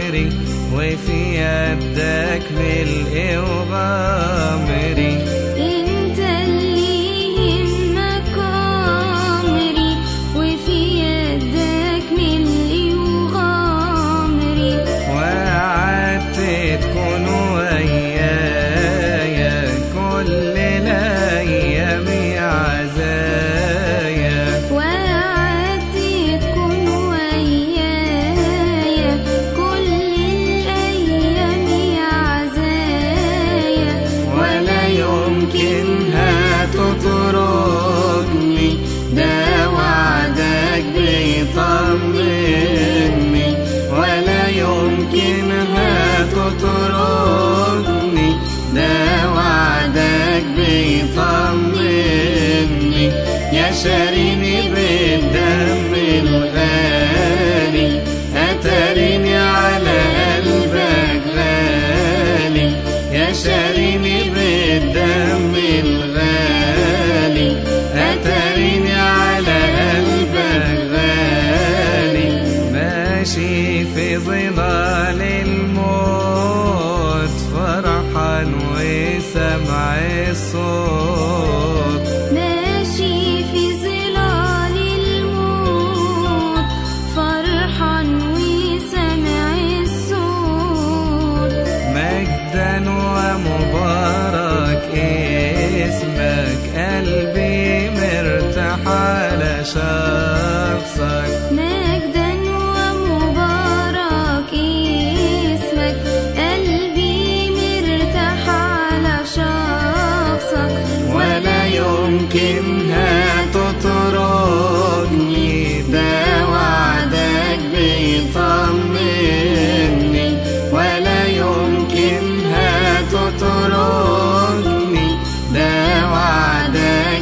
عمري وفي يدك ملء وغامري انت اللي يهمك عمري وفي يدك ملئي وغامري وعدت تكون ويايا كل الايام عزايا وعدت تكون ويايا كل الأيام عزايا ولا يمكنها تطردني ده وعدك بيطمني ولا يمكنها تطردني ده وعدك بيطمني يا شاريني بالدم الغالي أتريني على قلبك غالي يا شاريني بالدم الغالي أتريني على قلبك غالي ماشي في ظلال الموت فرحان وسمع الصوت ماشي في ظلال الموت فرحان وسمع الصوت مجدا ومبارك اسمك قلبي مرتاح على شخصك مجدا ومبارك اسمك قلبي مرتاح على شخصك ولا يمكنها تطردني ده وعدك بيطمني ولا يمكنها تطردني ده وعدك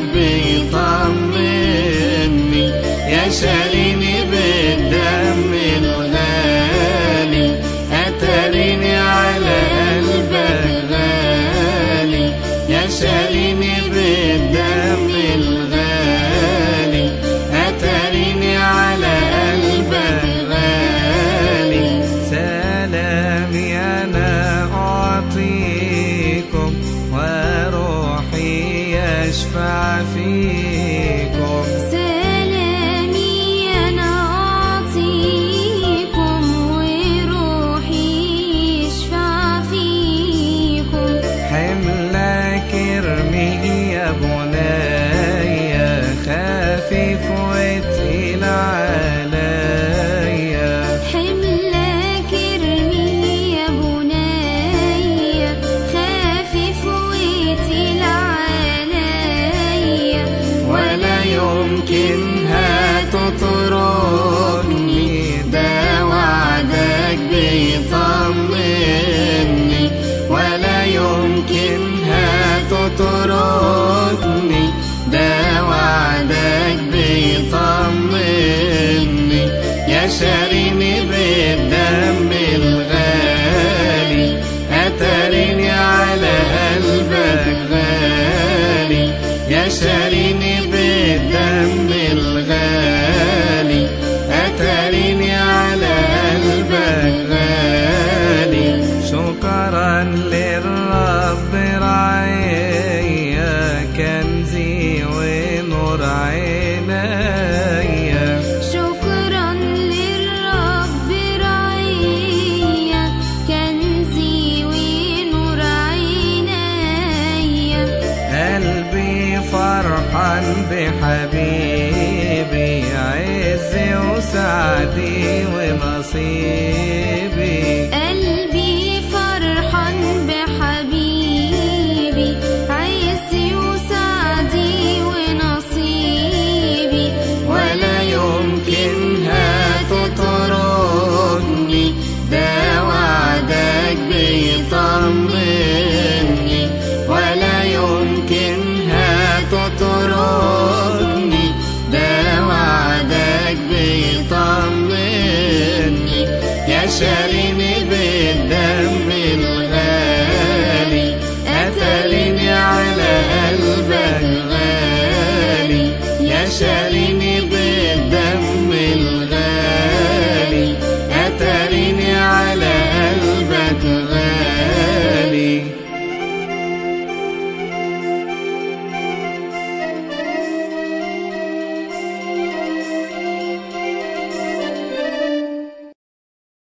بيطمني يا شاريني بالدم الغالي أتريني على قلبك غالي يا شاريني بالدم الغالي أتريني على قلبك غالي سلامي أنا أعطيكم وروحي يشفع فيكم سلامي أنا أعطيكم وروحي يشفع فيكم حملك ارمي يا بنايا خفيف وتقيل عليا حملك ارمي يا بنايا خفيف وتقيل عليا ولا يمكنها تطردني ده وعدك بيطمني ولا يمكنها تطردني ده وعدك بيطمني يا شاريني بالدم الغالي أتريني على قلبك غالي يا شاريني بالدم الغالي أتريني على قلبك غالي شكرا للرب رعيا كنزي ونور عينيا شكرا للرب رعيا كنزي ونور عينيا قلبي فرحان بحبيبي عزي وسعدي ونصيبي